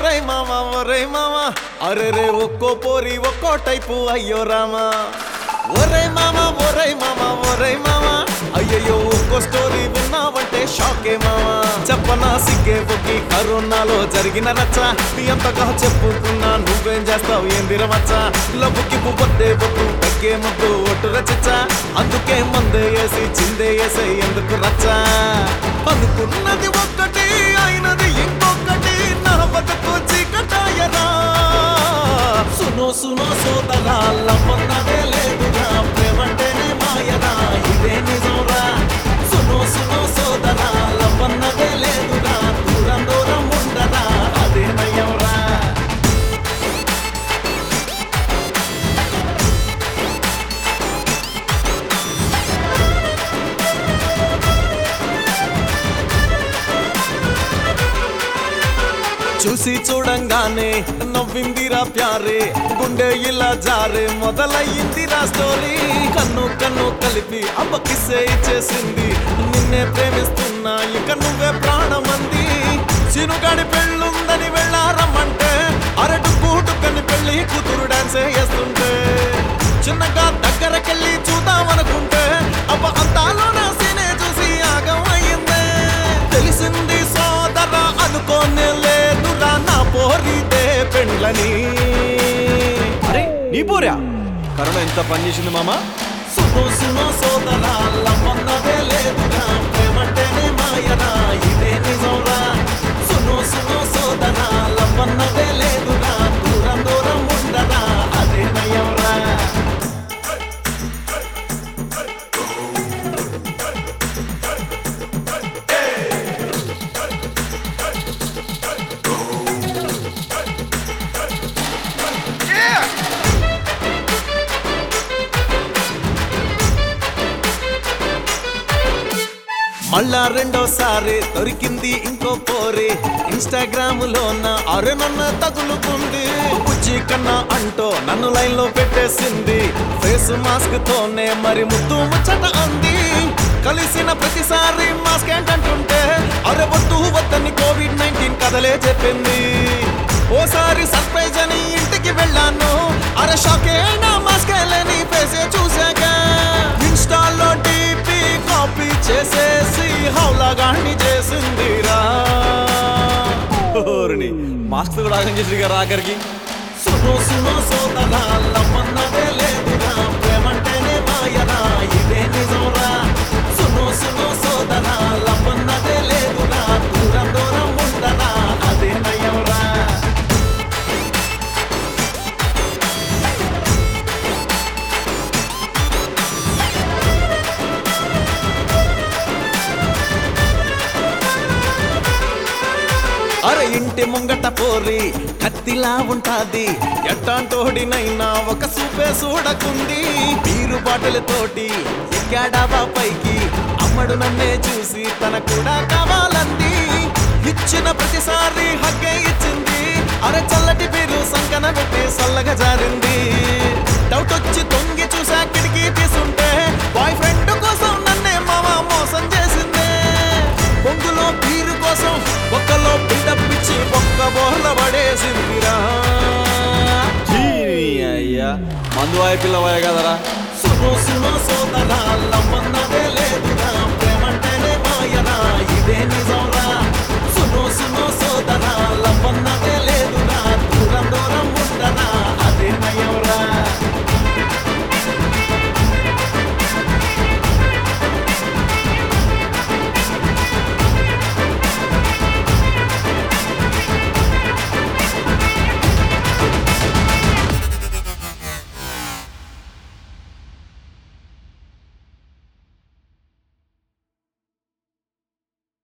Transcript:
ఒరై మామ ఒరై మామ అరే రే ఒక్కో పోరి ఒక్కో టైపు అయ్యో రామా ఒరై మామ ఒరై మామ ఒరై మామ అయ్యయ్యో ఒక్కో స్టోరీ విన్నావంటే షాకే మామ చెప్పనా సిగ్గే బొక్కి కరోనాలో జరిగిన రచ్చ నీ అంతగా చెప్పుకున్నా నువ్వేం చేస్తావు ఏందిర మచ్చ లబ్బుకి పువ్వొద్దే బొట్టు తగ్గే ముద్దు ఒట్టు రచిచ్చ అందుకే మందే వేసి చిందే వేసే ఎందుకు రచ్చ అనుకున్నది ఒక్కటి అయినది ఇంకొకటి నా బతుకు చీకటాయరా సునో సునో సోదరా లమ్మన్నదే లేదురా ప్రేమంటేనే మాయరా ఇదే నిజంరా సునో సునో సోదరా లమ్మన్నదే లేదురా దూరం దూరం ఉండరా అదే నయ్యంరా చూసి చూడంగానే నవ్విందిరా ప్యారే గుండె ఇలా జారే మొదలయ్యిందిరా స్టోరీ కన్ను కన్ను కలిపి అబ్బ కిస్సే ఇచ్చేసింది నిన్నే ప్రేమిస్తున్నా ఇక నువ్వే ప్రాణమంది చినుగాడి పెళ్ళుందని వెళ్ళారమ్మంటే అరటు కూటుకని పెళ్లి కూతురు డాన్సే వేస్తుంటే చిన్నగా దగ్గరకెళ్ళి చూద్దామనుకుంటే అబ్బ అంతాలో నా సీనే చూసి ఆగం అయ్యిందే తెలిసింది సోదర అనుకోనే లేదురా నా పోరిదే పెండ్లని అరే నీ పోరా కరోనా ఎంత పని చేసింది మామ సునో సునో సోదర లమ్మన్నదే లేదురా ప్రేమంటేనే మాయరా ఇదే నిజంరా సునో సునో సోదర లమ్మన్నదే లేదురా దూరం దూరం ఉండరా అదే నయంరా మళ్ళా రెండోసారి దొరికింది ఇంకో పోరి ఇన్స్టాగ్రామ్ లోన అరే నన్ను తగులుకుంది బుజ్జి కన్నా అంటూ నన్ను లైన్ లో పెట్టేసింది ఫేస్ మాస్క్ తోనే మరి ముద్దు ముచ్చట అంది కలిసిన ప్రతిసారి మాస్క్ ఏంటంటుంటే అరే వద్దు వద్దని కోవిడ్ నైన్టీన్ కథలే చెప్పింది ఓసారి సర్ప్రైజ్ అని ఇంటికి వెళ్ళాను అరే షాకే నా మాస్క్ లేని ఫేసే చూశాక ఇన్స్టాల్లో డీపీ కాపీ చేసేసి హౌలాగాన్ని చేసిందిరా ఓరిని మాస్క్ కూడా ఆగం చేసి గారు ఆఖరికి సునో సునో సోదరా లమ్మన్నదే లేదురా ప్రేమంటేనే మాయరా ఇదే నిజంరా సునో సునో సోదరా లమ్మన్నదే లేదురా దూరం దూరం ఉండరా అదే నయంరా అరే ఇంటి ముంగట పోరి కత్తిలా ఉంటాది ఎట్టాంటోడినైనా ఒక సూపే చూడకుంది బీరు బాటలతోటి ఎక్కాడాబా పైకి అమ్మడు నన్నే చూసి తన కూడా కావాలంది ఇచ్చిన ప్రతిసారి హక్కే ఇచ్చింది అరే చల్లటి బీరు సంకన పెట్టి సల్లగా జారింది డౌట్ వచ్చి తొంగి చూసా కిటికీ తీసుంటే బాయ్ ఫ్రెండ్ కోసం నన్నే మామ మోసం చేసిందే బొంగులో బీరు కోసం ఒక్కలో బిల్డప్ ఇచ్చి ఒక్క బోర్ల పడేసిందిరా ఛీ, నీ అయ్యా మందు వాయ పిల్ల వాయ కదరా సునో సునో సోదరా లమ్మన్నదే లేదురా